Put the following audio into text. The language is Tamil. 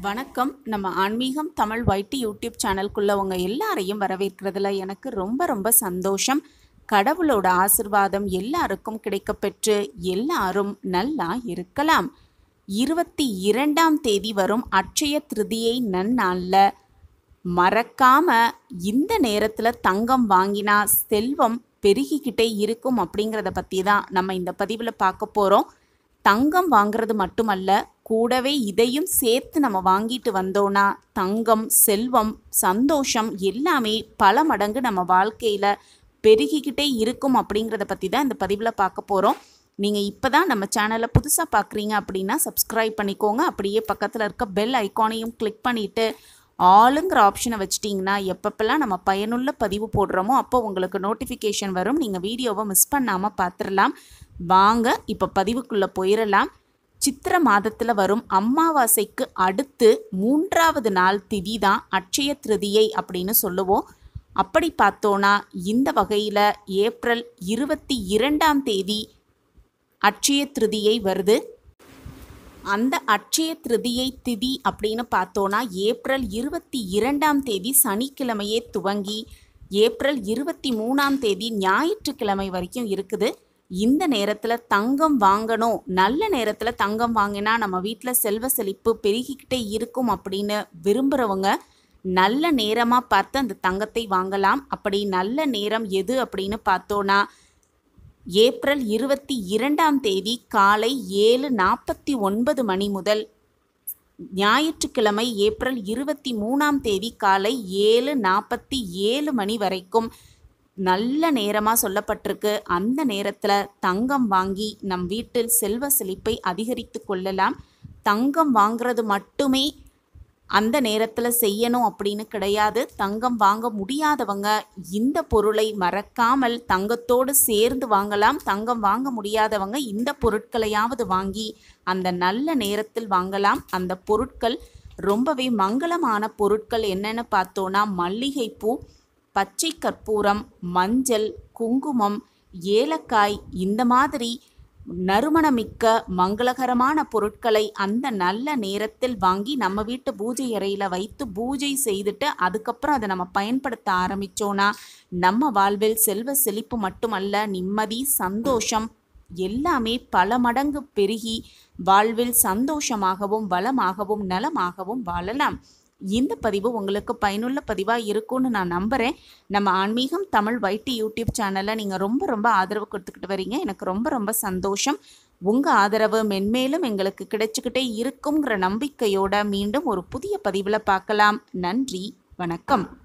வணக்கம் நம்ம ஆன்மீகம் தமிழ் வைட்டி யூடியூப் சேனல்குள்ள உங்க எல்லாரையும் வரவேற்கிறதுல எனக்கு ரொம்ப ரொம்ப சந்தோஷம் கடவுளோட ஆசிர்வாதம் எல்லாருக்கும் கிடைக்கப்பெற்று எல்லாரும் நல்லா இருக்கலாம் இருபத்தி இரண்டாம் தேதி வரும் அட்சய திருதியை நன்னாள்ல மறக்காம இந்த நேரத்தில் தங்கம் வாங்கினா செல்வம் பெருகிக்கிட்டே இருக்கும் அப்படிங்கிறத பற்றி தான் நம்ம இந்த பதிவில் பார்க்க போகிறோம் தங்கம் வாங்குறது மட்டுமல்ல கூடவே இதையும் சேர்த்து நம்ம வாங்கிட்டு வந்தோன்னா தங்கம் செல்வம் சந்தோஷம் எல்லாமே பல மடங்கு நம்ம வாழ்க்கையில் பெருகிக்கிட்டே இருக்கும் அப்படிங்கிறத பற்றி தான் இந்த பதிவில் பார்க்க போகிறோம் நீங்கள் இப்போ தான் நம்ம சேனலை புதுசாக பார்க்குறீங்க அப்படின்னா சப்ஸ்கிரைப் பண்ணிக்கோங்க அப்படியே பக்கத்தில் இருக்க பெல் ஐக்கானையும் கிளிக் பண்ணிவிட்டு ஆளுங்கிற ஆப்ஷனை வச்சிட்டிங்கன்னா எப்பப்பெல்லாம் நம்ம பயனுள்ள பதிவு போடுறோமோ அப்போ உங்களுக்கு நோட்டிஃபிகேஷன் வரும் நீங்கள் வீடியோவை மிஸ் பண்ணாமல் பார்த்துடலாம் வாங்க இப்போ பதிவுக்குள்ளே போயிடலாம் சித்திர மாதத்தில் வரும் அமாவாசைக்கு அடுத்து மூன்றாவது நாள் திதி தான் அட்சய திருதியை அப்படின்னு சொல்லுவோம் அப்படி பார்த்தோன்னா இந்த வகையில் ஏப்ரல் இருபத்தி இரண்டாம் தேதி அட்சய திருதியை வருது அந்த அட்சய திருதியை திதி அப்படின்னு பார்த்தோன்னா ஏப்ரல் இருபத்தி இரண்டாம் தேதி சனிக்கிழமையே துவங்கி ஏப்ரல் இருபத்தி மூணாம் தேதி ஞாயிற்றுக்கிழமை வரைக்கும் இருக்குது இந்த நேரத்தில் தங்கம் வாங்கணும் நல்ல நேரத்தில் தங்கம் வாங்கினா நம்ம வீட்டில் செல்வ செழிப்பு பெருகிக்கிட்டே இருக்கும் அப்படின்னு விரும்புகிறவங்க நல்ல நேரமாக பார்த்து அந்த தங்கத்தை வாங்கலாம் அப்படி நல்ல நேரம் எது அப்படின்னு பார்த்தோன்னா ஏப்ரல் இருபத்தி இரண்டாம் தேதி காலை ஏழு நாற்பத்தி ஒன்பது மணி முதல் ஞாயிற்றுக்கிழமை ஏப்ரல் இருபத்தி மூணாம் தேதி காலை ஏழு நாற்பத்தி ஏழு மணி வரைக்கும் நல்ல நேரமாக சொல்லப்பட்டிருக்கு அந்த நேரத்தில் தங்கம் வாங்கி நம் வீட்டில் செல்வ செழிப்பை அதிகரித்து கொள்ளலாம் தங்கம் வாங்குறது மட்டுமே அந்த நேரத்தில் செய்யணும் அப்படின்னு கிடையாது தங்கம் வாங்க முடியாதவங்க இந்த பொருளை மறக்காமல் தங்கத்தோடு சேர்ந்து வாங்கலாம் தங்கம் வாங்க முடியாதவங்க இந்த பொருட்களையாவது வாங்கி அந்த நல்ல நேரத்தில் வாங்கலாம் அந்த பொருட்கள் ரொம்பவே மங்களமான பொருட்கள் என்னென்னு பார்த்தோன்னா மல்லிகைப்பூ பச்சை கற்பூரம் மஞ்சள் குங்குமம் ஏலக்காய் இந்த மாதிரி நறுமணமிக்க மங்களகரமான பொருட்களை அந்த நல்ல நேரத்தில் வாங்கி நம்ம வீட்டு பூஜை அறையில் வைத்து பூஜை செய்துட்டு அதுக்கப்புறம் அதை நம்ம பயன்படுத்த ஆரம்பித்தோன்னா நம்ம வாழ்வில் செல்வ செழிப்பு மட்டுமல்ல நிம்மதி சந்தோஷம் எல்லாமே பல மடங்கு பெருகி வாழ்வில் சந்தோஷமாகவும் வளமாகவும் நலமாகவும் வாழலாம் இந்த பதிவு உங்களுக்கு பயனுள்ள பதிவாக இருக்கும்னு நான் நம்புகிறேன் நம்ம ஆன்மீகம் தமிழ் வைட்டி யூடியூப் சேனலில் நீங்கள் ரொம்ப ரொம்ப ஆதரவு கொடுத்துக்கிட்டு வரீங்க எனக்கு ரொம்ப ரொம்ப சந்தோஷம் உங்கள் ஆதரவு மென்மேலும் எங்களுக்கு கிடைச்சிக்கிட்டே இருக்குங்கிற நம்பிக்கையோட மீண்டும் ஒரு புதிய பதிவில் பார்க்கலாம் நன்றி வணக்கம்